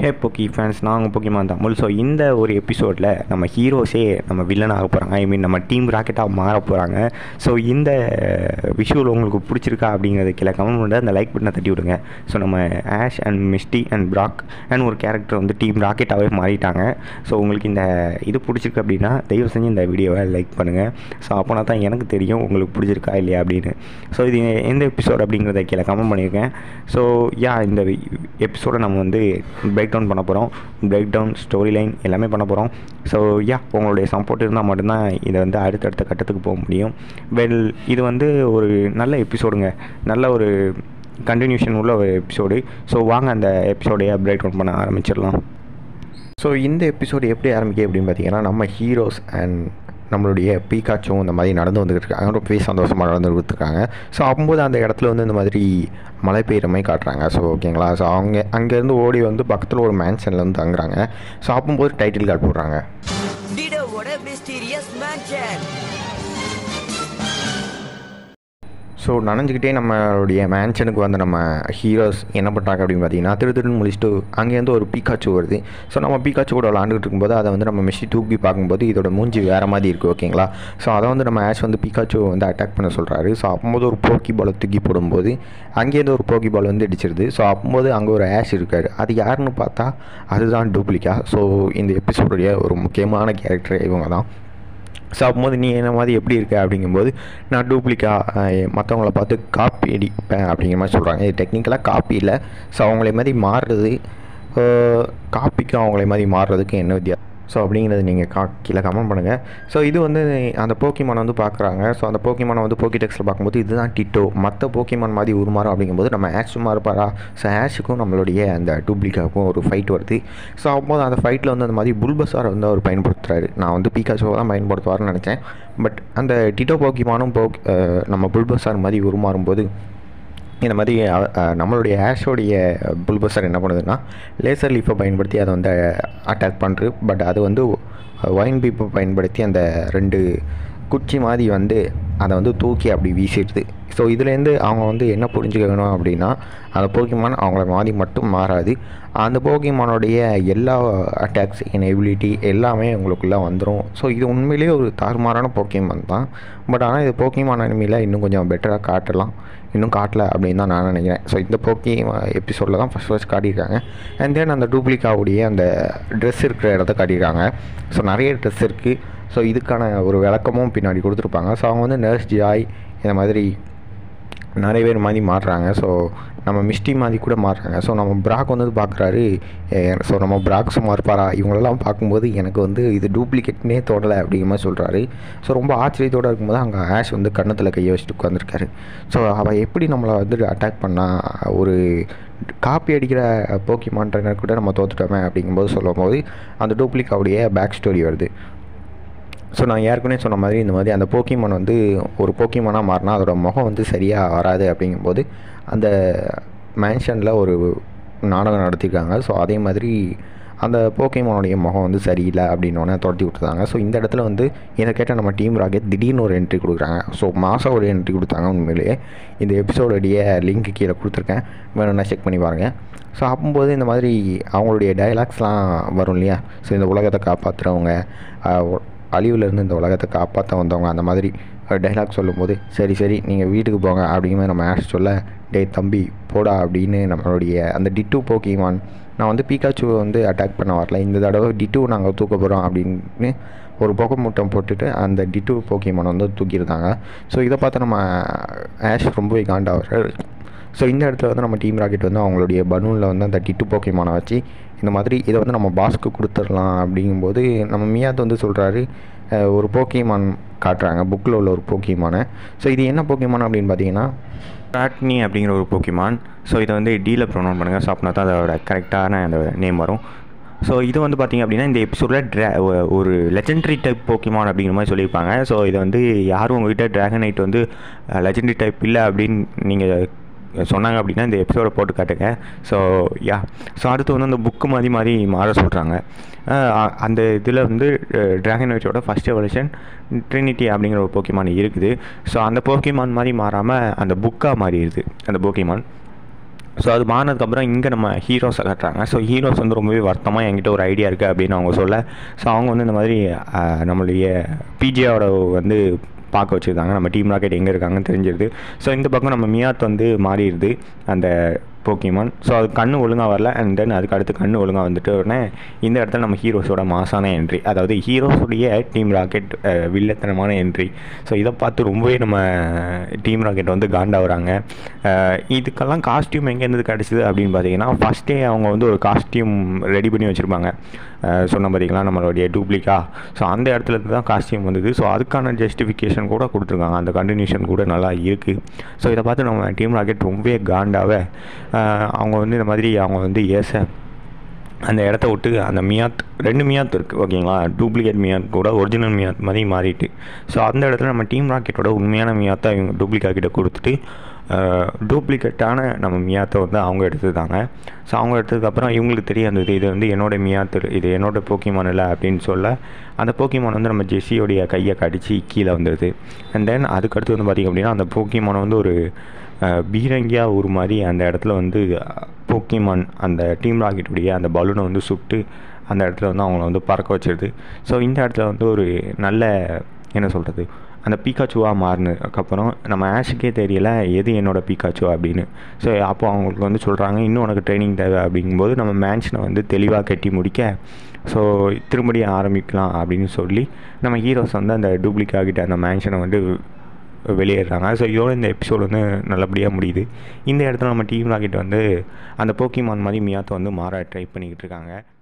ஹே போக்கி ஃபேன்ஸ் நாங்கள் போக்கிமான் தான் முழு ஸோ இந்த ஒரு எபிசோடில் நம்ம ஹீரோஸே நம்ம வில்லன் ஆக போகிறாங்க ஐ மீன் நம்ம டீம் ராக்கெட்டாக மாற போகிறாங்க ஸோ இந்த விஷுவல் உங்களுக்கு பிடிச்சிருக்கா அப்படிங்கிறத கீழே கமெண்ட் பண்ணி அந்த லைக் பட்டனை தட்டி விடுங்க ஸோ நம்ம Ash and Misty and Brock and ஒரு கேரக்டர் வந்து டீம் ராக்கெட்டாகவே மாறிட்டாங்க ஸோ உங்களுக்கு இந்த இது பிடிச்சிருக்கு அப்படின்னா தயவு செஞ்சு இந்த வீடியோவை லைக் பண்ணுங்கள் ஸோ அப்போனா தான் எனக்கு தெரியும் உங்களுக்கு பிடிச்சிருக்கா இல்லையா அப்படின்னு ஸோ இது எந்த எபிசோட் அப்படிங்கிறத கீழே கமெண்ட் பண்ணியிருக்கேன் ஸோ யா இந்த எபிசோடை நம்ம வந்து பிரேக் டவுன் பண்ண போகிறோம் பிரேக் டவுன் ஸ்டோரி லைன் எல்லாமே பண்ண போகிறோம் ஸோ யா உங்களுடைய சப்போர்ட் இருந்தால் மட்டும்தான் இதை வந்து அடுத்தடுத்த கட்டத்துக்கு போக முடியும் வெல் இது வந்து ஒரு நல்ல எபிசோடுங்க நல்ல ஒரு கண்டினியூஷன் உள்ள ஒரு எபிசோடு ஸோ வாங்க அந்த எபிசோடையை பிரேக் டவுன் பண்ண ஆரம்பிச்சிடலாம் ஸோ இந்த எபிசோடு எப்படி ஆரம்பிக்குது அப்படின்னு பார்த்தீங்கன்னா நம்ம ஹீரோஸ் அண்ட் நம்மளுடைய பீக்காச்சும் இந்த மாதிரி நடந்து வந்துக்கிட்டு இருக்காங்க ரொம்ப சந்தோஷமாக நடந்து இருக்காங்க ஸோ அப்போது அந்த இடத்துல வந்து இந்த மாதிரி மழை பெய்கிற மாதிரி காட்டுறாங்க ஸோ ஓகேங்களா ஸோ அவங்க அங்கேருந்து ஓடி வந்து பக்கத்தில் ஒரு மேன்ஷனில் வந்து தங்குறாங்க ஸோ அப்போது டைட்டில் கார்டு போடுறாங்க டிடோவோட மிஸ்டீரியஸ் மேன்ஷன் ஸோ நனைஞ்சிக்கிட்டே நம்மளுடைய மேன்ஷனுக்கு வந்து நம்ம ஹீரோஸ் என்ன பண்ணுறாங்க அப்படின்னு பார்த்தீங்கன்னா திரு திருன்னு முடிச்சுட்டு அங்கேருந்து ஒரு பீக்காச்சு வருது ஸோ நம்ம பீக்காச்சு கூட விளாண்டுட்டு இருக்கும்போது அதை வந்து நம்ம மிஷி தூக்கி பார்க்கும்போது இதோட மூஞ்சி வேறு மாதிரி இருக்குது ஓகேங்களா ஸோ அதை வந்து நம்ம ஆஷ் வந்து பீக்காச்சு வந்து அட்டாக் பண்ண சொல்கிறாரு ஸோ அப்போது ஒரு போக்கி பாலை தூக்கி போடும்போது அங்கேருந்து ஒரு போக்கி பால் வந்து அடிச்சிருது ஸோ அப்போது அங்கே ஒரு ஆஷ் இருக்கார் அது யாருன்னு பார்த்தா அதுதான் டூப்ளிகா ஸோ இந்த எபிசோடுடைய ஒரு முக்கியமான கேரக்டர் இவங்க தான் ஸோ அப்போது நீ என்ன மாதிரி எப்படி இருக்க அப்படிங்கும்போது நான் டூப்ளிகா மற்றவங்கள பார்த்து காப்பி அடிப்பேன் அப்படிங்கிற மாதிரி சொல்கிறாங்க இது டெக்னிக்கலாக காப்பி இல்லை ஸோ அவங்கள மாதிரி மாறுறது காப்பிக்கும் அவங்கள மாதிரி மாறுறதுக்கு என்ன வித்தியாசம் ஸோ அப்படிங்கிறது நீங்கள் கா கீழே கமெண்ட் பண்ணுங்கள் ஸோ இது வந்து அந்த போக்கிமானை வந்து பார்க்குறாங்க ஸோ அந்த போக்கிமானை வந்து போக்கி டெக்ஸில் பார்க்கும்போது இதுதான் டிட்டோ மற்ற போக்கிமான் மாதிரி உருமாறும் அப்படிங்கும்போது நம்ம ஆஷ் சும்மா இருப்பாரா ஸோ ஆஷுக்கும் நம்மளுடைய அந்த டூப்ளிகாவுக்கும் ஒரு ஃபைட் வருது ஸோ அப்போது அந்த ஃபைட்டில் வந்து அந்த மாதிரி புல்பஸாரை வந்து அவர் பயன்படுத்துகிறாரு நான் வந்து பீகாச்சோவை தான் பயன்படுத்துவார்னு நினச்சேன் பட் அந்த டிட்டோ போக்கிமானும் போக் நம்ம புல்பஸார் மாதிரி உருமாறும்போது இந்த மாதிரி நம்மளுடைய ஆஷோடைய புல்பஸர் என்ன பண்ணுதுன்னா லேசர் லீஃபை பயன்படுத்தி அதை வந்து அட்டாக் பண்ணுறது பட் அது வந்து ஒயின் பீப்பை பயன்படுத்தி அந்த ரெண்டு குச்சி மாதிரி வந்து அதை வந்து தூக்கி அப்படி வீசிடுது ஸோ இதுலேருந்து அவங்க வந்து என்ன புரிஞ்சுக்கணும் அப்படின்னா அந்த போக்கிமான் அவங்கள மாதிரி மட்டும் மாறாது அந்த போக்கிமானோடைய எல்லா அட்டாக்ஸ் எபிலிட்டி எல்லாமே உங்களுக்குள்ளே வந்துடும் ஸோ இது உண்மையிலேயே ஒரு தாறுமாறான போக்கிமான் தான் பட் ஆனால் இது போக்கிமான் அனிமையில் இன்னும் கொஞ்சம் பெட்டராக காட்டலாம் இன்னும் காட்டல அப்படின்னு தான் நான் நினைக்கிறேன் ஸோ இந்த போக்கி எபிசோடில் தான் ஃபஸ்ட் ஃபஸ்ட் காட்டியிருக்காங்க அண்ட் தென் அந்த டூப்ளிகாவுடைய அந்த ட்ரெஸ் இருக்கிற இடத்த காட்டியிருக்காங்க ஸோ நிறைய ட்ரெஸ் இருக்குது ஸோ இதுக்கான ஒரு விளக்கமும் பின்னாடி கொடுத்துருப்பாங்க ஸோ அவங்க வந்து நர்ஸ் ஜாய் இந்த மாதிரி நிறைய பேர் மாதிரி மாறுறாங்க ஸோ நம்ம மிஸ்டி மாதிரி கூட மாறுறாங்க ஸோ நம்ம பிராக் வந்து பார்க்குறாரு ஸோ நம்ம பிராக் சும்மா இருப்பாரா இவங்களெல்லாம் பார்க்கும்போது எனக்கு வந்து இது டூப்ளிகேட்னே தோடலை அப்படிங்கிற மாதிரி சொல்கிறாரு ஸோ ரொம்ப ஆச்சரியத்தோடு இருக்கும்போது அங்கே ஆஷ் வந்து கன்னத்தில் கையை வச்சுட்டு உட்காந்துருக்காரு ஸோ அவள் எப்படி நம்மளை வந்து அட்டாக் பண்ணால் ஒரு காப்பி அடிக்கிற போக்கிமான் ட்ரைனர் கூட நம்ம தோத்துட்டோமே அப்படிங்கும்போது சொல்லும்போது அந்த டூப்ளிகாவுடைய பேக் ஸ்டோரி வருது ஸோ நான் ஏற்கனவே சொன்ன மாதிரி இந்த மாதிரி அந்த போக்கிமான் வந்து ஒரு போக்கிமானாக மாறினா அதோட முகம் வந்து சரியாக வராது அப்படிங்கும்போது அந்த மேன்ஷனில் ஒரு நாடகம் நடத்தியிருக்காங்க ஸோ அதே மாதிரி அந்த போக்கிமானுடைய முகம் வந்து சரியில்லை அப்படின்னோடனே துரத்தி விட்டுருந்தாங்க ஸோ இந்த இடத்துல வந்து இதை கேட்ட நம்ம டீம் ராக்கெட் திடீர்னு ஒரு என்ட்ரி கொடுக்குறாங்க ஸோ மாதம் ஒரு என்ட்ரி கொடுத்தாங்க உண்மையிலேயே இந்த எபிசோடைய லிங்க் கீழே கொடுத்துருக்கேன் வேணும்னா செக் பண்ணி பாருங்கள் ஸோ அப்போது இந்த மாதிரி அவங்களுடைய டைலாக்ஸ்லாம் வரும் இல்லையா ஸோ இந்த உலகத்தை காப்பாற்றுறவங்க அழிவுலேருந்து இந்த உலகத்தை காப்பாற்ற வந்தவங்க அந்த மாதிரி டைலாக் சொல்லும்போது சரி சரி நீங்கள் வீட்டுக்கு போங்க அப்படிங்கிற நம்ம ஆஷ் சொல்ல டே தம்பி போடா அப்படின்னு நம்மளுடைய அந்த டிட்டு போக்கிமான் நான் வந்து பீக்காச்சுவை வந்து அட்டாக் பண்ண வரல இந்த தடவை டிட்டு நாங்கள் தூக்க போகிறோம் அப்படின்னு ஒரு பொக்க மூட்டம் போட்டுட்டு அந்த டிட்டு போக்கிமான் வந்து தூக்கியிருந்தாங்க ஸோ இதை பார்த்து நம்ம ஆஷ் ரொம்பவே காண்டாகிறார் ஸோ இந்த இடத்துல வந்து நம்ம டீம் ராக்கெட் வந்து அவங்களுடைய பலூனில் வந்து அந்த டிட்டு போக்கிமானை வச்சு இந்த மாதிரி இதை வந்து நம்ம பாஸ்க்கு கொடுத்துடலாம் அப்படிங்கும்போது நம்ம மியாத் வந்து சொல்கிறாரு ஒரு போக்கிமான் காட்டுறாங்க புக்கில் உள்ள ஒரு போக்கிமானை ஸோ இது என்ன போக்கிமான் அப்படின்னு பார்த்தீங்கன்னா ட்ராட்னி அப்படிங்கிற ஒரு போக்கிமான் ஸோ இதை வந்து டீல ப்ரொனவுன் பண்ணுங்கள் ஸோ அப்படின்னா தான் அதோட கரெக்டான அந்த நேம் வரும் ஸோ இது வந்து பார்த்திங்க அப்படின்னா இந்த எபிசோடில் ட்ரா ஒரு லெஜெண்டரி டைப் போக்கிமான் அப்படிங்கிற மாதிரி சொல்லியிருப்பாங்க ஸோ இதை வந்து யாரும் உங்ககிட்ட ட்ராகனைட் வந்து லெஜெண்டரி டைப் இல்லை அப்படின்னு நீங்கள் சொன்னாங்க அப்படின்னா இந்த எபிசோடை போட்டு காட்டுங்க ஸோ யா ஸோ அடுத்து வந்து அந்த புக்கு மாதிரி மாதிரி மாற சொல்கிறாங்க அந்த இதில் வந்து ட்ராகன் வைட்டோட ஃபஸ்ட் எவல்யூஷன் ட்ரினிட்டி அப்படிங்கிற ஒரு போக்கிமான் இருக்குது ஸோ அந்த போக்கிமான் மாதிரி மாறாமல் அந்த புக்காக மாறிடுது அந்த போக்கிமான் ஸோ அது மாறினதுக்கப்புறம் இங்கே நம்ம ஹீரோஸை காட்டுறாங்க ஸோ ஹீரோஸ் வந்து ரொம்பவே வருத்தமாக என்கிட்ட ஒரு ஐடியா இருக்குது அப்படின்னு அவங்க சொல்ல ஸோ அவங்க வந்து இந்த மாதிரி அஹ், நம்மளுடைய பிஜேயோட வந்து பார்க்க வச்சுருந்தாங்க நம்ம டீம் ராக்கெட் எங்கே இருக்காங்கன்னு தெரிஞ்சிருது ஸோ இந்த பக்கம் நம்ம மியாத் வந்து மாறிடுது அந்த போக்கிமான் ஸோ அது கண்ணு ஒழுங்காக வரல அண்ட் தென் அதுக்கு அடுத்து கண்ணு ஒழுங்காக வந்துட்டு உடனே இந்த இடத்துல நம்ம ஹீரோஸோட மாசான என்ட்ரி அதாவது ஹீரோஸுடைய டீம் ராக்கெட் அஹ், வில்லத்தனமான என்ட்ரி ஸோ இதை பார்த்து ரொம்பவே நம்ம டீம் ராக்கெட் வந்து காண்டாகிறாங்க இதுக்கெல்லாம் காஸ்டியூம் எங்கேருந்து கிடச்சிது அப்படின்னு பார்த்தீங்கன்னா ஃபஸ்ட்டே அவங்க வந்து ஒரு காஸ்டியூம் ரெடி பண்ணி வச்சுருப்பாங்க சொன்ன பார்த்தீங்களா நம்மளுடைய டூப்ளிகா ஸோ அந்த இடத்துல இருந்து தான் காஸ்டியூம் வந்தது ஸோ அதுக்கான ஜஸ்டிஃபிகேஷன் கூட கொடுத்துருக்காங்க அந்த கண்டினியூஷன் கூட நல்லா இருக்குது ஸோ இதை பார்த்து நம்ம டீம் ராக்கெட் ரொம்பவே காண்டாக அஹ், அவங்க வந்து இந்த மாதிரி அவங்க வந்து ஏச அந்த இடத்த விட்டு அந்த மியாத் ரெண்டு மியாத் இருக்குது ஓகேங்களா டூப்ளிகேட் மியாத் கூட ஒரிஜினல் மியாத் மாதிரி மாறிட்டு ஸோ அந்த இடத்துல நம்ம டீம் ராக்கெட்டோட உண்மையான மியாத்தை இவங்க டூப்ளிகேட் கிட்ட கொடுத்துட்டு டூப்ளிகேட்டான நம்ம மியாத்தை வந்து அவங்க எடுத்துட்டாங்க ஸோ அவங்க எடுத்ததுக்கப்புறம் இவங்களுக்கு தெரிய வந்தது இது வந்து என்னோட மியாத்து இது என்னோட போக்கிமான் இல்லை அப்படின்னு சொல்ல அந்த போக்கிமான் வந்து நம்ம ஜெஸ்ஸியோடைய கையை கடிச்சு கீழே வந்துடுது அண்ட் தென் அதுக்கடுத்து வந்து பார்த்திங்க அப்படின்னா அந்த போக்கிமானை வந்து ஒரு அஹ், பீரங்கியாக ஒரு மாதிரி அந்த இடத்துல வந்து போக்கிமான் அந்த டீம் ராக்கெட்டுடைய அந்த பலூனை வந்து சுட்டு அந்த இடத்துல வந்து அவங்கள வந்து பறக்க வச்சிருது ஸோ இந்த இடத்துல வந்து ஒரு நல்ல என்ன சொல்கிறது அந்த பீக்காச்சுவாக மாறினதுக்கப்புறம் நம்ம ஆஷுக்கே தெரியல எது என்னோட பீக்காச்சு அப்படின்னு ஸோ அப்போ அவங்களுக்கு வந்து சொல்கிறாங்க இன்னும் உனக்கு ட்ரைனிங் தேவை அப்படிங்கும்போது நம்ம மேன்ஷனை வந்து தெளிவாக கட்டி முடிக்க ஸோ திரும்படியும் ஆரம்பிக்கலாம் அப்படின்னு சொல்லி நம்ம ஹீரோஸ் வந்து அந்த டூப்ளிகா கிட்ட அந்த மேன்ஷனை வந்து வெளியேறாங்க ஸோ இதோட இந்த எபிசோட் வந்து நல்லபடியாக முடியுது இந்த இடத்துல நம்ம டீம் ராக்கெட் வந்து அந்த போக்கிமான் மாதிரி மியாத்தை வந்து மாற ட்ரை பண்ணிக்கிட்டு இருக்காங்க